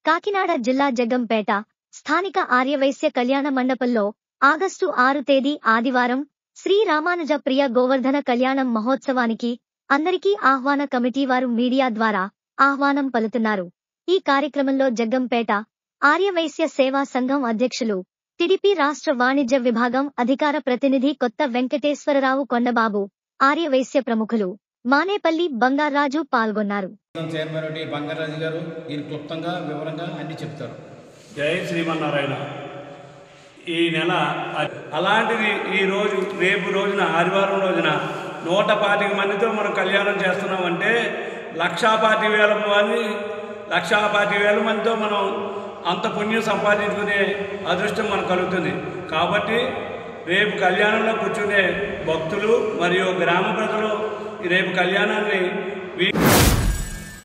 కాకినాడ జిల్లా జగ్గంపేట స్థానిక ఆర్యవైశ్య కళ్యాణ మండపంలో ఆగస్టు ఆరు తేదీ ఆదివారం శ్రీ రామానుజ ప్రియ గోవర్ధన కళ్యాణం మహోత్సవానికి అందరికీ ఆహ్వాన కమిటీ వారు మీడియా ద్వారా ఆహ్వానం పలుతున్నారు ఈ కార్యక్రమంలో జగ్గంపేట ఆర్యవైశ్య సేవా సంఘం అధ్యక్షులు టిడిపి రాష్ట్ర వాణిజ్య విభాగం అధికార ప్రతినిధి కొత్త వెంకటేశ్వరరావు కొండబాబు ఆర్యవైశ్య ప్రముఖులు మానేపల్లి బంగారాజు పాల్గొన్నారు చైర్మన్ ఒకటి బంగారాజు గారు దీని క్లుప్తంగా వివరంగా అన్ని చెప్తారు జై శ్రీమన్నారాయణ ఈ నెల అ- అలాంటిది ఈ రోజు రేపు రోజున ఆదివారం రోజున నూట పాతిక మందితో మనం కళ్యాణం చేస్తున్నామంటే లక్షా పాతి వేల మంది లక్షా పాతి వేల మందితో మనం అంత పుణ్యం సంపాదించుకునే అదృష్టం మనకు కలుగుతుంది కాబట్టి రేపు కళ్యాణంలో కూర్చునే భక్తులు మరియు గ్రామ ప్రజలు ఈ రేపు కళ్యాణాన్ని